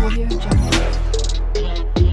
Audio Jungle.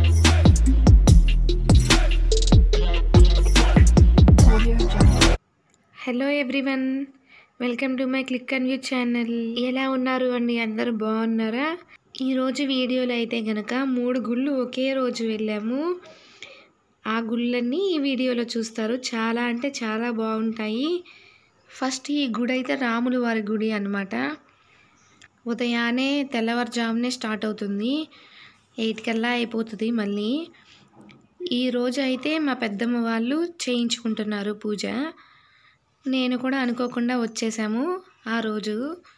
Audio Jungle. Hello everyone welcome to my click and view channel ఎలా ఉన్నారు అండి అందరూ బాగున్నారా ఈరోజు వీడియోలో అయితే గనక మూడు గుళ్ళు ఒకే రోజు వెళ్ళాము ఆ గుళ్ళన్నీ ఈ వీడియోలో చూస్తారు చాలా అంటే చాలా బాగుంటాయి ఫస్ట్ ఈ గుడి అయితే రాముల వారి గుడి అన్నమాట ఉదయాన్నే తెల్లవారుజామునే స్టార్ట్ అవుతుంది ఎయిట్ కల్లా అయిపోతుంది మళ్ళీ ఈ రోజు అయితే మా పెద్దమ్మ వాళ్ళు చేయించుకుంటున్నారు పూజ నేను కూడా అనుకోకుండా వచ్చేసాము ఆ రోజు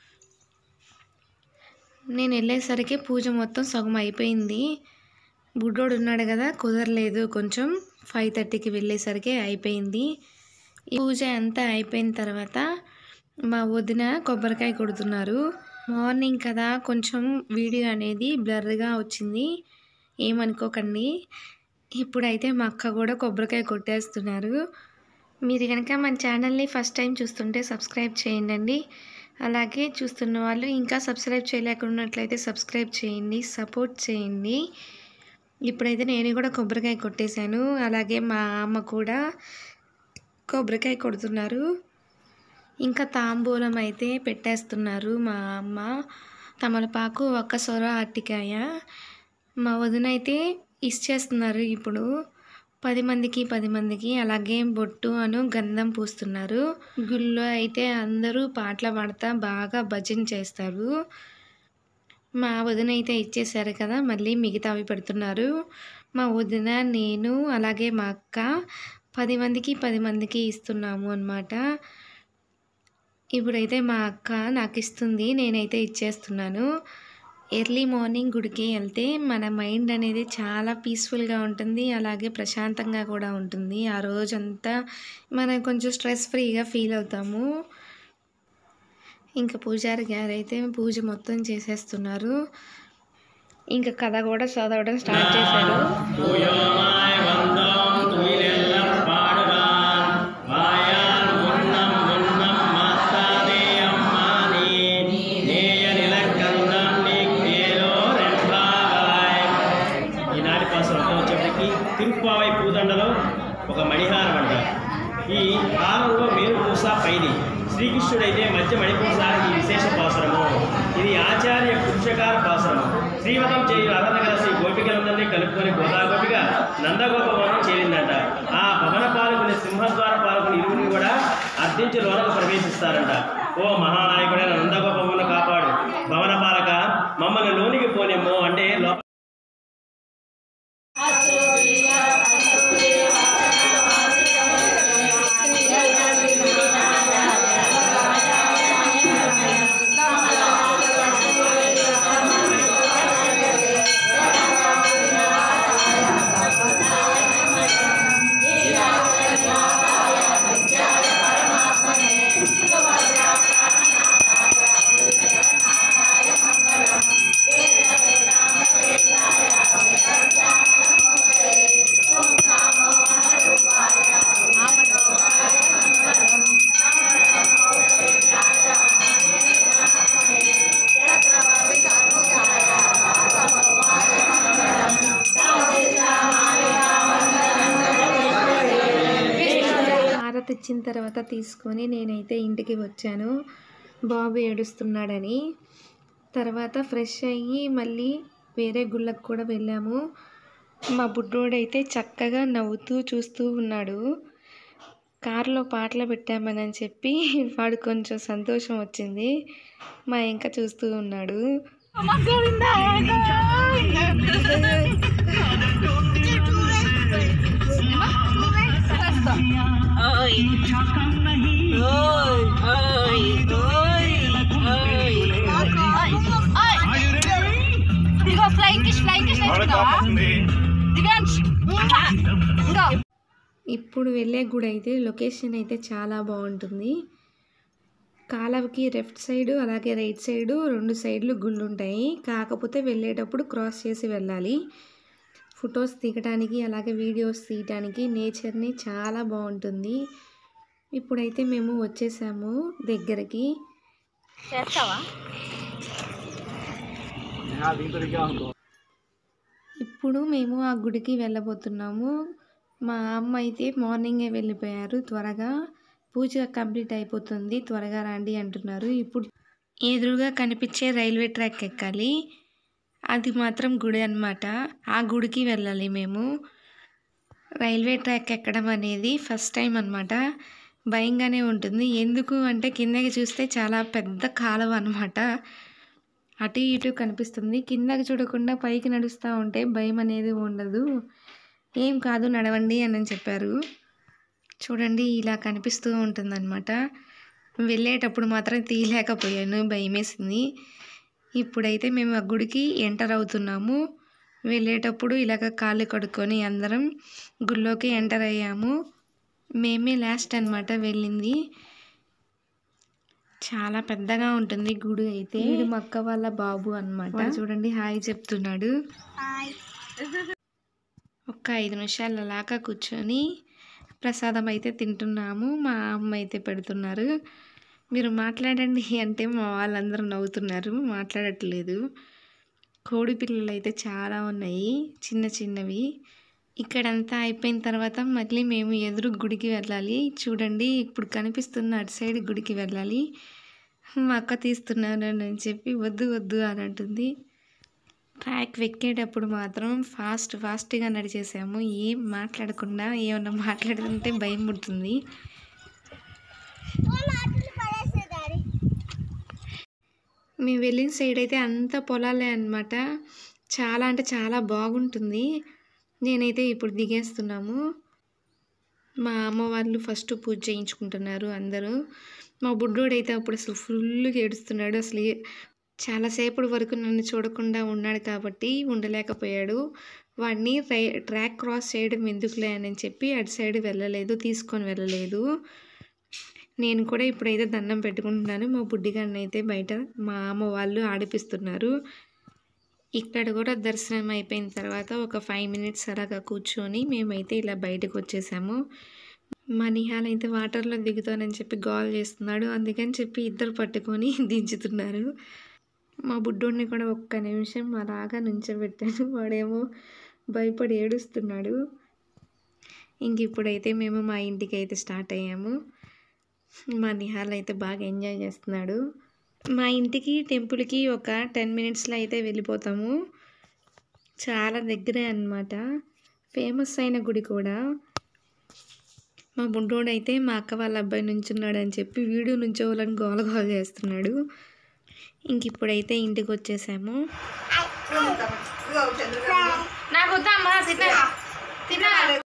నేను వెళ్ళేసరికి పూజ మొత్తం సగం అయిపోయింది బుడ్డోడు ఉన్నాడు కదా కుదరలేదు కొంచెం ఫైవ్ థర్టీకి వెళ్ళేసరికి అయిపోయింది ఈ పూజ అంతా అయిపోయిన తర్వాత మా వదిన కొబ్బరికాయ కొడుతున్నారు మార్నింగ్ కదా కొంచెం వీడియో అనేది బ్లర్గా వచ్చింది ఏమనుకోకండి ఇప్పుడైతే మా అక్క కూడా కొబ్బరికాయ కొట్టేస్తున్నారు మీరు కనుక మన ఛానల్ని ఫస్ట్ టైం చూస్తుంటే సబ్స్క్రైబ్ చేయండి అలాగే చూస్తున్న వాళ్ళు ఇంకా సబ్స్క్రైబ్ చేయలేకున్నట్లయితే సబ్స్క్రైబ్ చేయండి సపోర్ట్ చేయండి ఇప్పుడైతే నేను కూడా కొబ్బరికాయ కొట్టేశాను అలాగే మా అమ్మ కూడా కొబ్బరికాయ కొడుతున్నారు ఇంకా తాంబూలం అయితే పెట్టేస్తున్నారు మా అమ్మ తమలపాకు ఒక్క సొర అట్టికాయ మా వదిన అయితే ఇచ్చేస్తున్నారు ఇప్పుడు పది మందికి పది మందికి అలాగే బొట్టు అను గంధం పూస్తున్నారు గుళ్ళో అయితే అందరూ పాటలు పాడతా బాగా భజన చేస్తారు మా వదిన అయితే ఇచ్చేసారు కదా మళ్ళీ మిగతావి పెడుతున్నారు మా వదిన నేను అలాగే మా అక్క పది మందికి పది మందికి ఇస్తున్నాము అన్నమాట ఇప్పుడైతే మా అక్క నాకు ఇస్తుంది నేనైతే ఇచ్చేస్తున్నాను ఎర్లీ మార్నింగ్ గుడికి వెళ్తే మన మైండ్ అనేది చాలా పీస్ఫుల్గా ఉంటుంది అలాగే ప్రశాంతంగా కూడా ఉంటుంది ఆ రోజంతా మనం కొంచెం స్ట్రెస్ ఫ్రీగా ఫీల్ అవుతాము ఇంకా పూజారి గారు అయితే పూజ మొత్తం చేసేస్తున్నారు ఇంకా కథ కూడా చదవడం స్టార్ట్ చేశారు தூயோமாய் வந்தோம் துயிலெல்லாம் பாடுவான் வாயால் முன்னம் முன்னம் மாத்தாதே அம்மா நீ நேய நிலக்கந்தம் நீ కేలోరెంబాయ్ ఈనాటి పాసంలో వచ్చేప్పటికి తిరుప్పావై పూదండలో ఒక మణిహారం అంట ఈ హారంలో మేరు పూస పైది శ్రీకృష్ణుడైతే మధ్య మణిపూస ఈ విశేష పాసరము ఇది ఆచార్య పురుషకార పాసరము శ్రీమతం చేయు అదన కలిసి గోపికలందరినీ కలుపుకొని గోదాగోపిక నందగోపవనం చేరిందంట ఆ భవన పాలకుని సింహద్వార పాలకుని ఇరువురిని కూడా అర్థించి లోనకు ప్రవేశిస్తారంట ఓ మహానాయకుడైన నందగోపమును కాపాడు భవన పాలక మమ్మల్ని లోనికి పోనేమో అంటే లోప హారతి ఇచ్చిన తర్వాత తీసుకొని నేనైతే ఇంటికి వచ్చాను బాబు ఏడుస్తున్నాడని తర్వాత ఫ్రెష్ అయ్యి మళ్ళీ వేరే గుళ్ళకు కూడా వెళ్ళాము మా బుడ్డోడైతే చక్కగా నవ్వుతూ చూస్తూ ఉన్నాడు కారులో పాటలు పెట్టామని చెప్పి వాడు కొంచెం సంతోషం వచ్చింది మా ఇంకా చూస్తూ ఉన్నాడు ఇదిగో ఫ్లైంగ్ కిష్ ఫ్లైంగ్ కిష్ నేర్చుకున్నావా దివ్యాంష్ ఇంకో ఇప్పుడు వెళ్ళే గుడి అయితే లొకేషన్ అయితే చాలా బాగుంటుంది కాలవకి లెఫ్ట్ సైడ్ అలాగే రైట్ సైడ్ రెండు సైడ్లు గుళ్ళు ఉంటాయి కాకపోతే వెళ్ళేటప్పుడు క్రాస్ చేసి వెళ్ళాలి ఫొటోస్ దిగడానికి అలాగే వీడియోస్ తీయడానికి నేచర్ని చాలా బాగుంటుంది ఇప్పుడైతే మేము వచ్చేసాము దగ్గరికి చేస్తావా ఇప్పుడు మేము ఆ గుడికి వెళ్ళబోతున్నాము మా అమ్మ అయితే మార్నింగే వెళ్ళిపోయారు త్వరగా పూజ కంప్లీట్ అయిపోతుంది త్వరగా రండి అంటున్నారు ఇప్పుడు ఎదురుగా కనిపించే రైల్వే ట్రాక్ ఎక్కాలి అది మాత్రం గుడి అన్నమాట ఆ గుడికి వెళ్ళాలి మేము రైల్వే ట్రాక్ ఎక్కడం అనేది ఫస్ట్ టైం అనమాట భయంగానే ఉంటుంది ఎందుకు అంటే కిందకి చూస్తే చాలా పెద్ద కాలువ అనమాట అటు ఇటు కనిపిస్తుంది కిందకి చూడకుండా పైకి నడుస్తూ ఉంటే భయం అనేది ఉండదు ఏం కాదు నడవండి అని చెప్పారు చూడండి ఇలా కనిపిస్తూ ఉంటుందన్నమాట వెళ్ళేటప్పుడు మాత్రం తీయలేకపోయాను భయమేసింది ఇప్పుడైతే మేము ఆ గుడికి ఎంటర్ అవుతున్నాము వెళ్ళేటప్పుడు ఇలాగ కాళ్ళు కడుక్కొని అందరం గుళ్ళోకి ఎంటర్ అయ్యాము మేమే లాస్ట్ అన్నమాట వెళ్ళింది చాలా పెద్దగా ఉంటుంది గుడి అయితే వీడు మా అక్క వాళ్ళ బాబు అన్నమాట చూడండి హాయ్ చెప్తున్నాడు ఒక్క ఐదు నిమిషాలు అలాగా కూర్చొని ప్రసాదం అయితే తింటున్నాము మా అమ్మ అయితే పెడుతున్నారు మీరు మాట్లాడండి అంటే మా వాళ్ళందరూ నవ్వుతున్నారు మాట్లాడట్లేదు కోడి పిల్లలు అయితే చాలా ఉన్నాయి చిన్న చిన్నవి ఇక్కడంతా అయిపోయిన తర్వాత మళ్ళీ మేము ఎదురు గుడికి వెళ్ళాలి చూడండి ఇప్పుడు కనిపిస్తున్న అటు సైడ్ గుడికి వెళ్ళాలి మా అక్క తీస్తున్నారు అని చెప్పి వద్దు వద్దు అని అంటుంది ట్రాక్ ఎక్కేటప్పుడు మాత్రం ఫాస్ట్ ఫాస్ట్గా నడిచేసాము ఏం మాట్లాడకుండా ఏమన్నా మాట్లాడుతుంటే భయం పుడుతుంది మేము వెళ్ళిన సైడ్ అయితే అంత పొలాలే అన్నమాట చాలా అంటే చాలా బాగుంటుంది నేనైతే ఇప్పుడు దిగేస్తున్నాము మా అమ్మ వాళ్ళు ఫస్ట్ పూజ చేయించుకుంటున్నారు అందరూ మా బుడ్డోడైతే అప్పుడు అసలు ఫుల్గా ఏడుస్తున్నాడు అసలు ఏ- చాలాసేపటి వరకు నన్ను చూడకుండా ఉన్నాడు కాబట్టి ఉండలేకపోయాడు వాడిని రై ట్రాక్ క్రాస్ చేయడం ఎందుకులే అని చెప్పి అటు సైడ్ వెళ్ళలేదు తీసుకొని వెళ్ళలేదు నేను కూడా ఇప్పుడైతే దండం పెట్టుకుంటున్నాను మా బుడ్డిగాన్ని అయితే బయట మా అమ్మ వాళ్ళు ఆడిపిస్తున్నారు ఇక్కడ కూడా దర్శనం అయిపోయిన తర్వాత ఒక ఫైవ్ మినిట్స్ అలాగా కూర్చొని మేమైతే ఇలా బయటకు వచ్చేసాము మా నిహాల్ అయితే వాటర్లో దిగుతానని చెప్పి గోల్ చేస్తున్నాడు అందుకని చెప్పి ఇద్దరు పట్టుకొని దించుతున్నారు మా బుడ్డోడిని కూడా ఒక్క నిమిషం అలాగా నుంచోబెట్టాను వాడేమో భయపడి ఏడుస్తున్నాడు ఇంక ఇప్పుడైతే మేము మా ఇంటికి అయితే స్టార్ట్ అయ్యాము మా నిహాల్ అయితే బాగా ఎంజాయ్ చేస్తున్నాడు మా ఇంటికి టెంపుల్కి ఒక టెన్ మినిట్స్లో అయితే వెళ్ళిపోతాము చాలా దగ్గరే అన్నమాట ఫేమస్ అయిన గుడి కూడా మా బుడ్డోడు అయితే మా అక్క వాళ్ళ అబ్బాయి నుంచున్నాడు అని చెప్పి వీడియో నుంచోవాలని గోల గోల చేస్తున్నాడు ఇంక ఇప్పుడైతే ఇంటికి వచ్చేసాము నాకు వద్దమ్మా తిన్నా తిన్నా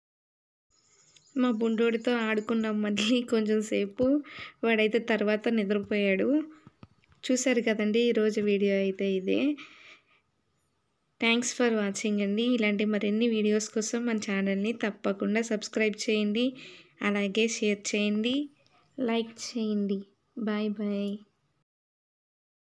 మా బుండోడితో ఆడుకున్నాం మళ్ళీ కొంచెం సేపు వాడైతే తర్వాత నిద్రపోయాడు చూసారు కదండి ఈరోజు వీడియో అయితే ఇదే థ్యాంక్స్ ఫర్ వాచింగ్ అండి ఇలాంటి మరిన్ని వీడియోస్ కోసం మన ఛానల్ని తప్పకుండా సబ్స్క్రైబ్ చేయండి అలాగే షేర్ చేయండి లైక్ చేయండి బాయ్ బాయ్